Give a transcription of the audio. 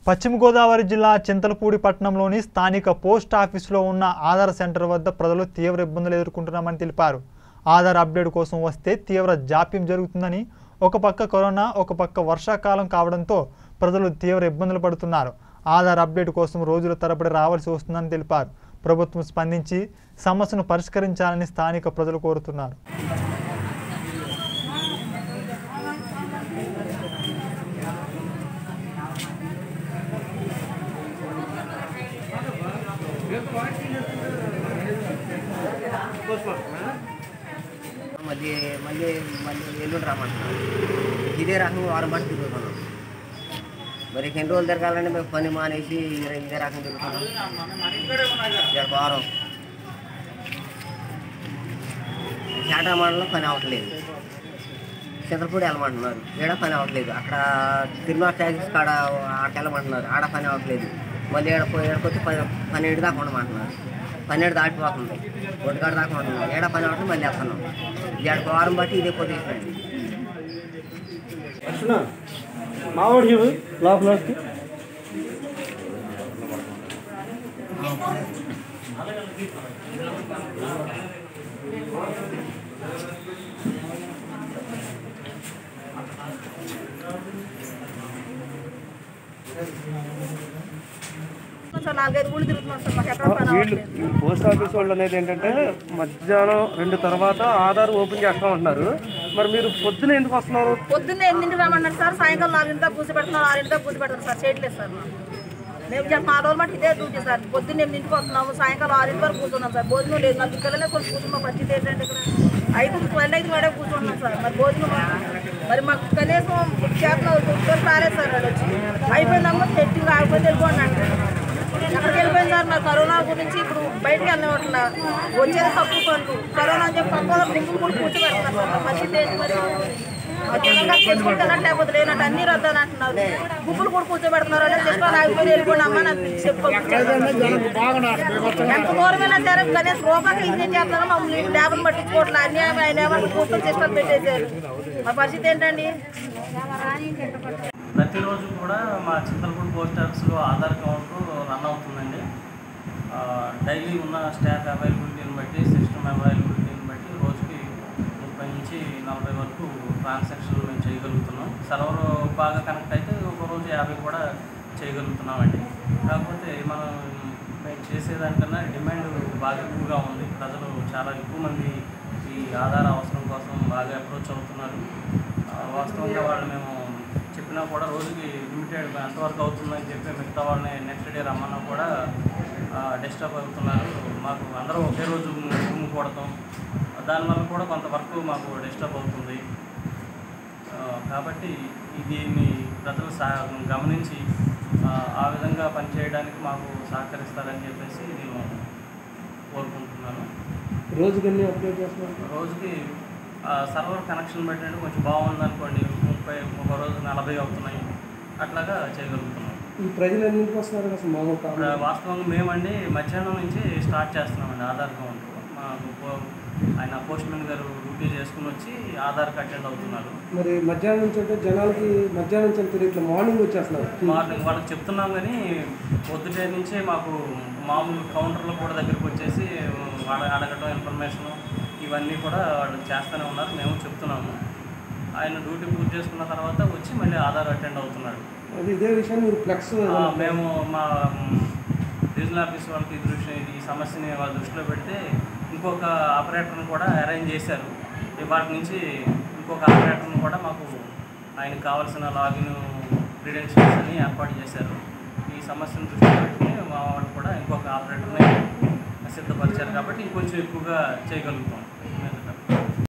పశ్చిమ గోదావరి జిల్లా చింతలపూడి పట్టణంలోని స్థానిక పోస్ట్ ఆఫీసులో ఉన్న ఆధార్ సెంటర్ వద్ద ప్రజలు తీవ్ర ఇబ్బందులు ఎదుర్కొంటున్నామని తెలిపారు ఆధార్ అప్డేట్ కోసం వస్తే తీవ్ర జాప్యం జరుగుతుందని ఒక పక్క కరోనా ఒక పక్క వర్షాకాలం కావడంతో ప్రజలు తీవ్ర ఇబ్బందులు పడుతున్నారు ఆధార్ అప్డేట్ కోసం రోజుల తరబడి రావాల్సి వస్తుందని తెలిపారు ప్రభుత్వం స్పందించి సమస్యను పరిష్కరించాలని స్థానిక ప్రజలు కోరుతున్నారు మళ్ళీ మళ్ళీ మళ్ళీ ఎల్లుండి రమ్మంటున్నారు ఇదే రకం వారం బట్టి తిరుగుతున్నాం మరి ఎన్ని రోజులు తిరగాలంటే మేము పని మానేసి ఇదే ఇదే రకం తిరుగుతున్నాం ఇక్కడ వారం చేటా మండలం పని అవ్వట్లేదు చింతలపూడి వెళ్ళమంటున్నారు ఈడ పని అవ్వట్లేదు అక్కడ తిరుమల ట్యాక్సీస్ కాడ ఆడకి వెళ్ళమంటున్నారు ఆడ పని అవ్వట్లేదు మళ్ళీ ఏడ పోయి ఏడకొచ్చి పని పన్నెండు దాకా ఉండమంటున్నారు పన్నెండు దాటిపోతుంది ఒంటికాడ దాకా ఉంటున్నాం ఏడ పని అవ్వట్లేదు మళ్ళీ వెళ్తున్నాం ఏడకు వారం బట్టి ఇదే పొజిషన్ అండి అర్చన మావాడు చూడు లోపల వస్తే సార్ నాలుగైదు ఊళ్ళు తిరుగుతున్నాం సార్ మాకు ఎక్కడ పని వీళ్ళు అవ్వట్లేదు ఈ పోస్ట్ ఆఫీస్ వాళ్ళు అనేది ఏంటంటే మధ్యాహ్నం రెండు తర్వాత ఆధార్ ఓపెన్ చేస్తా ఉంటున్నారు మరి మీరు పొద్దున ఎందుకు వస్తున్నారు పొద్దున్నే ఎన్నింటికి రమ్మన్నారు సార్ సాయంకాలం నాలుగింటికి పూసి పెడుతున్నారు ఆరింటికి పూసి పెడతారు సార్ చేయట్లేదు సార్ మాకు. మేము చెప్పిన ఆ రోజు మటు ఇదే డ్యూటీ సార్ పొద్దున్న ఎనిమిదింటికి వస్తున్నాము సాయంకాలం ఆరింటి వరకు కూర్చున్నాం సార్ భోజనం లేదు నాకు పిల్లలే కొన్ని కూర్చున్నాం పరిస్థితి ఏంటంటే ఇక్కడ ఐదు ట్వెల్వ్ ఐదు వాడే కూర్చున్నాం సార్ మరి భోజనం మరి మాకు కనీసం చేతన ఉద్యోగం రాలేదు సార్ వాళ్ళు వచ్చి అయిపోయిందమ్మా సెట్టింగ్ ఆగిపోయింది వెళ్ళిపోండి అంటే ఎక్కడికి వెళ్ళిపోయింది సార్ మరి కరోనా గురించి ఇప్పుడు బయటకు వెళ్ళవట్లా వచ్చేది తక్కువ పనులు కరోనా అని చెప్పి పక్కన గుంపులు కూడా కూర్చోబెడుతున్నారు సార్ మరి పరిస్థితి ఏంటి మరి ఆ జనంగా తెచ్చుకుంటున్నట్టు లేకపోతే లేనట్టు అన్ని రద్దు అని అంటున్నారు గుంపులు కూడా కూర్చోబెడుతున్నారు అంటే తెచ్చుకొని ఆగిపోయి వెళ్ళిపోండి అమ్మా నాకు చెప్పు ఎంత దూరమైనా సరే కనీసం రూపాయలు ఇది చేస్తున్నారు మమ్మల్ని లేబర్ పట్టించుకోవట్లేదు అన్యాయం ఆయన ఏమన్నా కూర్చొని సిస్టమ్ పెట్టేశారు మా పరిస్థితి ఏంటండి ప్రతిరోజు కూడా మా చింతలపూడి పోస్ట్ ఆఫీస్లో ఆధార్ కౌంట్ రన్ అవుతుందండి ఆ, డైలీ ఉన్న స్టాఫ్ అవైలబిలిటీని బట్టి సిస్టమ్ అవైలబిలిటీని బట్టి రోజుకి ముప్పై నుంచి నలభై వరకు ట్రాన్సాక్షన్లు మేము చేయగలుగుతున్నాం సర్వర్ బాగా కనెక్ట్ అయితే ఒక రోజు యాభై కూడా చేయగలుగుతున్నామండి కాకపోతే మనం మేము చేసేదానికన్నా డిమాండ్ బాగా ఎక్కువగా ఉంది ప్రజలు చాలా ఎక్కువ మంది ఈ ఆధార్ అవసరం కోసం బాగా అప్రోచ్ అవుతున్నారు ఆ, వాస్తవంగా వాళ్ళు మేము చెప్పినా కూడా రోజుకి లిమిటెడ్ ఎంతవరకు అవుతుందని చెప్పి మిగతా వాళ్ళని నెక్స్ట్ డే రమ్మన్నా కూడా డిస్టర్బ్ అవుతున్నారు మాకు అందరూ ఒకే రోజు రూమ్ కొడతాం దానివల్ల కూడా కొంత వర్క్ మాకు డిస్టర్బ్ అవుతుంది ఆ, కాబట్టి దీన్ని ప్రజలు సా గమనించి ఆ, ఆ విధంగా పనిచేయడానికి మాకు సహకరిస్తారని చెప్పేసి నేను కోరుకుంటున్నాను రోజుకి ఎన్ని అప్డేట్ చేస్తున్నారు రోజుకి ఆ, సర్వర్ కనెక్షన్ పెట్టండి కొంచెం బాగుంది అనుకోండి ముప్పై ఒక రోజు నలభై అవుతున్నాయి అట్లాగా చేయగలుగుతున్నాం ఈ ప్రజలు ఎన్నింటికి వస్తున్నారు అసలు మామూలు ఇప్పుడు కావాలి వాస్తవంగా మేమండి మధ్యాహ్నం నుంచి స్టార్ట్ చేస్తున్నామండి ఆధార్ కౌంట్ మాకు పో- ఆయన పోస్ట్ మ్యాన్ గారు డ్యూటీ చేసుకుని వచ్చి ఆధార్కి అటెండ్ అవుతున్నారు మరి మధ్యాహ్నం నుంచి అంటే జనాలకి మధ్యాహ్నం నుంచి అంతే ఇట్లా మార్నింగ్ వచ్చేస్తున్నారు మార్నింగ్ వాళ్ళకి చెప్తున్నాం కానీ పొద్దుటే నుంచే మాకు మామూలు కౌంటర్లో కూడా దగ్గరికి వచ్చేసి వాళ్ళ అడగటం ఇన్ఫర్మేషన్ ఇవన్నీ కూడా వాళ్ళు చేస్తూనే ఉన్నారు మేము చెప్తున్నాము ఆయన డ్యూటీ పూర్తి చేసుకున్న తర్వాత వచ్చి మళ్ళీ ఆధార్ అటెండ్ అవుతున్నాడు అది ఇదే విషయం మీరు ఫ్లెక్స్ ఆ, మేము మా మ్, రీజనల్ ఆఫీస్ వాళ్ళకి ఈ దృష్టి ఈ సమస్యని వాళ్ళ దృష్టిలో పెడితే ఇంకొక ఆపరేటర్ని కూడా అరేంజ్ చేశారు ఇవాటి నుంచి ఇంకొక ఆపరేటర్ని కూడా మాకు ఆయనకు కావాల్సిన లాగిన్ క్రిడెన్షియల్స్ అని ఏర్పాటు చేశారు ఈ సమస్యను దృష్టిలో పెట్టుకుని మా వాళ్ళు కూడా ఇంకొక ఆపరేటర్ని సిద్ధపరిచారు కాబట్టి ఇంకొంచెం ఎక్కువగా చేయగలుగుతాం